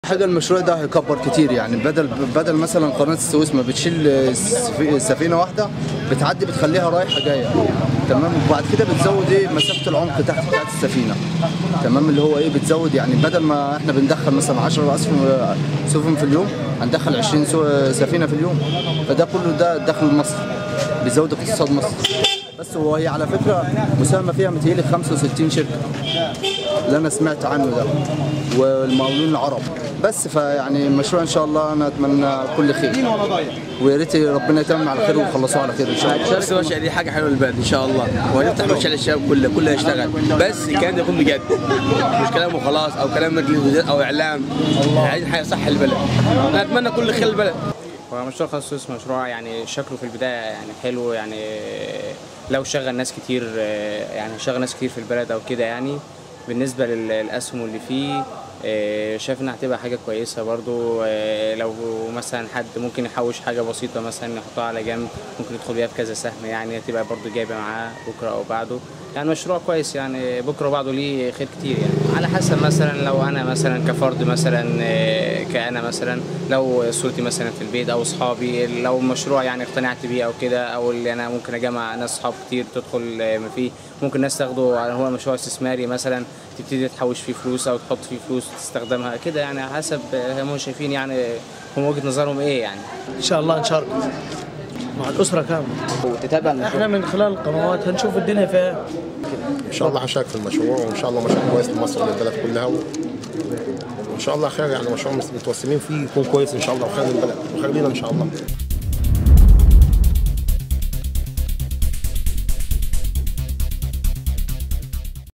حاجه المشروع ده هيكبر كتير يعني بدل بدل مثلا قناه السويس ما بتشيل السفي- سفينه واحده بتعدي بتخليها رايحه جايه تمام وبعد كده بتزود ايه مسافه العمق تحت بتاعت السفينه تمام اللي هو ايه بتزود يعني بدل ما احنا بندخل مثلا 10 اسفن سفن في اليوم هندخل 20 سو- سفينه في اليوم فده كله ده دخل مصر بيزود اقتصاد مصر بس هو هي على فكره مساهمه فيها متهيألي 65 شركه اللي انا سمعت عنه ده والمقاولين العرب بس فيعني المشروع ان شاء الله انا اتمنى كل خير ويا ريت ربنا يتمم على خير ويخلصوه على خير ان شاء الله بس المشاريع دي حاجه حلوه للبلد ان شاء الله وهنفتح مشاريع للشباب كله كله يشتغل بس الكلام ده يكون بجد مش كلام وخلاص او كلام مجلس وزير او اعلام عايزين حاجه صح للبلد انا اتمنى كل خير للبلد هو مشروع خاص السويس مشروع يعني شكله في البداية يعني حلو يعني لو شغل ناس كتير يعني شغل ناس كتير في البلد أو كده يعني بالنسبة لل- للأسهم اللي فيه آه، شايف إنها هتبقى حاجة كويسة برضو آه، لو مثلا حد ممكن يحوش حاجة بسيطة مثلا يحطها على جنب ممكن يدخل بيها في كذا سهم يعني هتبقى برضو جايبة معاه بكرة أو بعده يعني مشروع كويس يعني بكرة وبعده ليه خير كتير يعني على حسب مثلا لو أنا مثلا كفرد مثلا آه، كأنا مثلا لو صورتي مثلا في البيت او اصحابي لو مشروع يعني اقتنعت بيه او كده او اللي انا ممكن اجمع ناس اصحاب كتير تدخل آه، ما فيه ممكن ناس تاخده على هو مشروع استثماري مثلا تبتدي تحوش فيه فلوس او تحط فيه فلوس تستخدمها كده يعني على حسب آه، هم شايفين يعني هم وجهة نظرهم ايه يعني ان شاء الله نشارك مع الاسره كامله وتتابع المشروع احنا من خلال القنوات هنشوف الدنيا فيها ان شاء الله هشارك في المشروع وان شاء الله مشروع كويس لمصر وللبلد كلها و... وان شاء الله خير يعني مشروع متوسمين فيه يكون كويس ان شاء الله وخير للبلد وخير لينا ان شاء الله